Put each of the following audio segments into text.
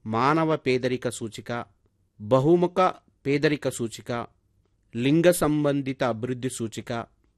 మానవ పేదరిక సూచిక బహుముఖ పేదరిక సూచిక లింగ సంబంధిత అభివృద్ధి సూచిక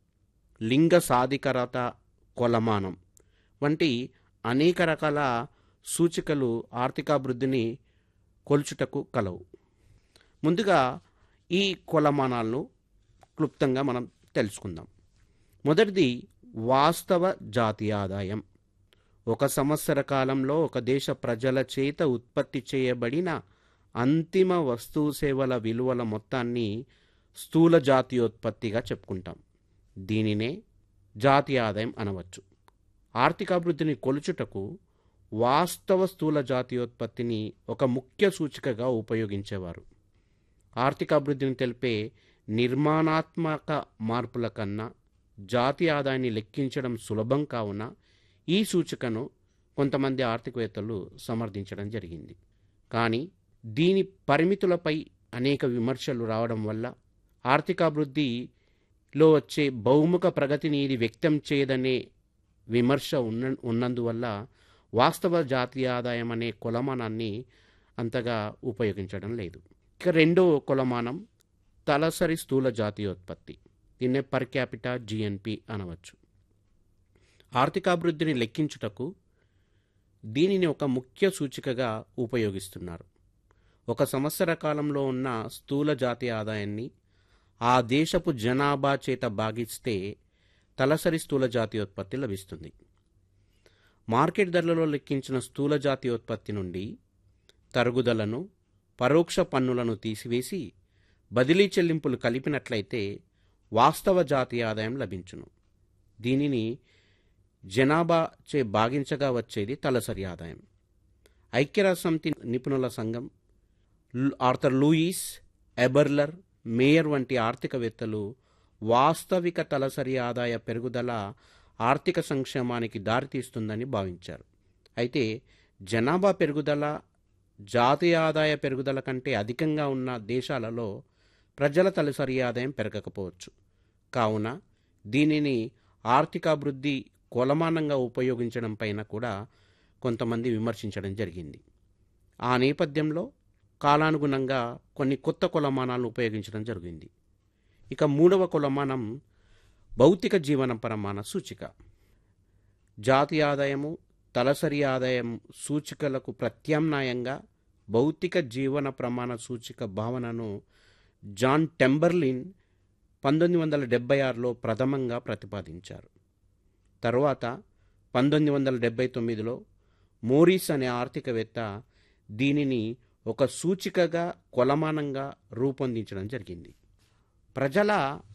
లింగ సాధికారత కొలమానం వంటి అనేక రకాల సూచికలు ఆర్థికాభివృద్ధిని కొలుచుటకు కలవు ముందుగా ఈ కొలమానాలను క్లుప్తంగా మనం తెలుసుకుందాం మొదటిది వాస్తవ జాతీయ ఆదాయం ఒక సంవత్సర కాలంలో ఒక దేశ ప్రజల చేత ఉత్పత్తి చేయబడిన అంతిమ వస్తువు సేవల విలువల మొత్తాన్ని స్థూల జాతీయోత్పత్తిగా చెప్పుకుంటాం దీనినే జాతీయ ఆదాయం అనవచ్చు ఆర్థికాభివృద్ధిని కొలుచుటకు వాస్తవ స్థూల జాతీయోత్పత్తిని ఒక ముఖ్య సూచికగా ఉపయోగించేవారు ఆర్థికాభివృద్ధిని తెలిపే నిర్మాణాత్మక మార్పుల కన్నా జాతీయ ఆదాయాన్ని లెక్కించడం సులభం కావున ఈ సూచికను కొంతమంది ఆర్థికవేత్తలు సమర్థించడం జరిగింది కానీ దీని పరిమితులపై అనేక విమర్శలు రావడం వల్ల ఆర్థికాభివృద్ధిలో వచ్చే బహుముఖ ప్రగతిని ఇది వ్యక్తం చేయదనే విమర్శ ఉన్న ఉన్నందువల్ల వాస్తవ జాతీయ ఆదాయం అనే కొలమానాన్ని అంతగా ఉపయోగించడం లేదు ఇక రెండో కొలమానం తలసరి స్థూల జాతీయోత్పత్తి దీన్నే పర్ క్యాపిటా జిఎన్పి అనవచ్చు ఆర్థికాభివృద్ధిని లెక్కించుటకు దీనిని ఒక ముఖ్య సూచికగా ఉపయోగిస్తున్నారు ఒక సంవత్సర కాలంలో ఉన్న స్థూల జాతీయ ఆదాయాన్ని ఆ దేశపు జనాభా చేత భాగిస్తే తలసరి స్థూల జాతీయోత్పత్తి లభిస్తుంది మార్కెట్ ధరలలో లెక్కించిన స్థూల జాతీయోత్పత్తి నుండి తరుగుదలను పరోక్ష పన్నులను తీసివేసి బదిలీ చెల్లింపులు కలిపినట్లయితే వాస్తవ జాతీయ ఆదాయం లభించును దీనిని జనాభా చే భాగించగా వచ్చేది తలసరి ఆదాయం ఐక్యరాజ్య సమితి నిపుణుల సంఘం లు- ఆర్థర్ లూయిస్ ఎబర్లర్ మేయర్ వంటి ఆర్థికవేత్తలు వాస్తవిక తలసరి ఆదాయ పెరుగుదల ఆర్థిక సంక్షేమానికి దారితీస్తుందని భావించారు అయితే జనాభా పెరుగుదల జాతీయ ఆదాయ పెరుగుదల కంటే అధికంగా ఉన్న దేశాలలో ప్రజల తలసరి ఆదాయం పెరగకపోవచ్చు కావున దీనిని ఆర్థికాభివృద్ధి కొలమానంగా ఉపయోగించడం పైన కూడా కొంతమంది విమర్శించడం జరిగింది ఆ నేపథ్యంలో కాలానుగుణంగా కొన్ని కొత్త కొలమానాలను ఉపయోగించడం జరిగింది ఇక మూడవ కొలమానం భౌతిక జీవన ప్రమాణ సూచిక జాతీయ ఆదాయము తలసరి ఆదాయం సూచికలకు ప్రత్యామ్నాయంగా భౌతిక జీవన ప్రమాణ సూచిక భావనను జాన్ టెంబర్లిన్ పంతొమ్మిది వందల డెబ్బై ఆరులో ప్రథమంగా ప్రతిపాదించారు తరువాత పంతొమ్మిది వందల డెబ్బై తొమ్మిదిలో మోరిస్ అనే ఆర్థికవేత్త దీనిని ఒక సూచికగా కొలమానంగా రూపొందించడం జరిగింది ప్రజల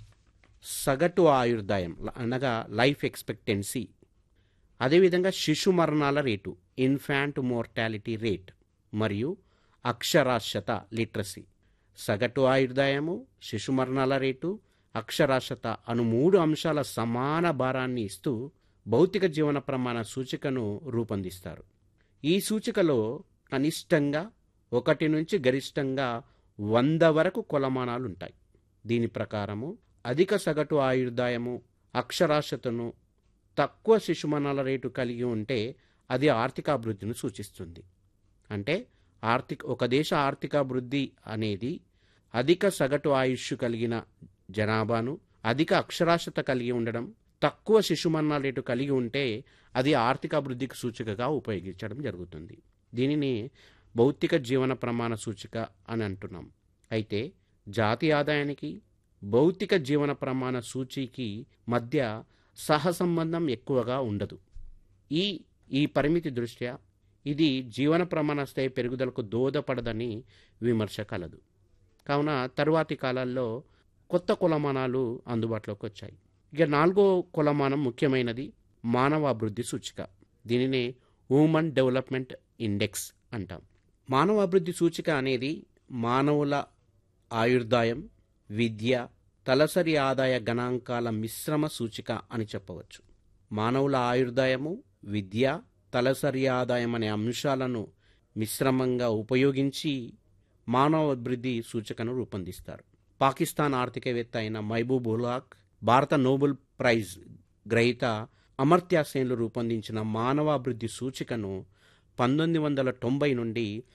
సగటు ఆయుర్దాయం అనగా లైఫ్ ఎక్స్పెక్టెన్సీ అదేవిధంగా శిశు మరణాల రేటు ఇన్ఫాంట్ మోర్టాలిటీ రేట్ మరియు అక్షరాస్యత లిటరసీ సగటు ఆయుర్దాయము శిశు మరణాల రేటు అక్షరాస్యత అను మూడు అంశాల సమాన భారాన్ని ఇస్తూ భౌతిక జీవన ప్రమాణ సూచికను రూపొందిస్తారు ఈ సూచికలో కనిష్టంగా ఒకటి నుంచి గరిష్టంగా వంద వరకు కొలమానాలు ఉంటాయి దీని ప్రకారము అధిక సగటు ఆయుర్దాయము అక్షరాస్యతను తక్కువ శిశుమరణాల రేటు కలిగి ఉంటే అది ఆర్థికాభివృద్ధిని సూచిస్తుంది అంటే ఆర్థిక ఒక దేశ ఆర్థికాభివృద్ధి అనేది అధిక సగటు ఆయుష్ కలిగిన జనాభాను అధిక అక్షరాస్యత కలిగి ఉండడం తక్కువ శిశుమరణాల రేటు కలిగి ఉంటే అది ఆర్థికాభివృద్ధికి సూచికగా ఉపయోగించడం జరుగుతుంది దీనిని భౌతిక జీవన ప్రమాణ సూచిక అని అంటున్నాం అయితే జాతీయ ఆదాయానికి భౌతిక జీవన ప్రమాణ సూచీకి మధ్య సహసంబంధం ఎక్కువగా ఉండదు ఈ ఈ పరిమితి దృష్ట్యా ఇది జీవన ప్రమాణ స్థాయి పెరుగుదలకు దోహదపడదని విమర్శ కలదు కావున తరువాతి కాలాల్లో కొత్త కొలమానాలు అందుబాటులోకి వచ్చాయి ఇక నాలుగో కొలమానం ముఖ్యమైనది మానవ అభివృద్ధి సూచిక దీనినే హ్యూమన్ డెవలప్మెంట్ ఇండెక్స్ అంటాం మానవ అభివృద్ధి సూచిక అనేది మానవుల ఆయుర్దాయం విద్య తలసరి ఆదాయ గణాంకాల మిశ్రమ సూచిక అని చెప్పవచ్చు మానవుల ఆయుర్దాయము విద్య తలసరి ఆదాయం అనే అంశాలను మిశ్రమంగా ఉపయోగించి మానవ అభివృద్ధి సూచికను రూపొందిస్తారు పాకిస్తాన్ ఆర్థికవేత్త అయిన మహబూబ్ ఉలాక్ భారత నోబెల్ ప్రైజ్ గ్రహీత అమర్త్య సేన్లు రూపొందించిన మానవాభివృద్ధి సూచికను పంతొమ్మిది వందల తొంభై నుండి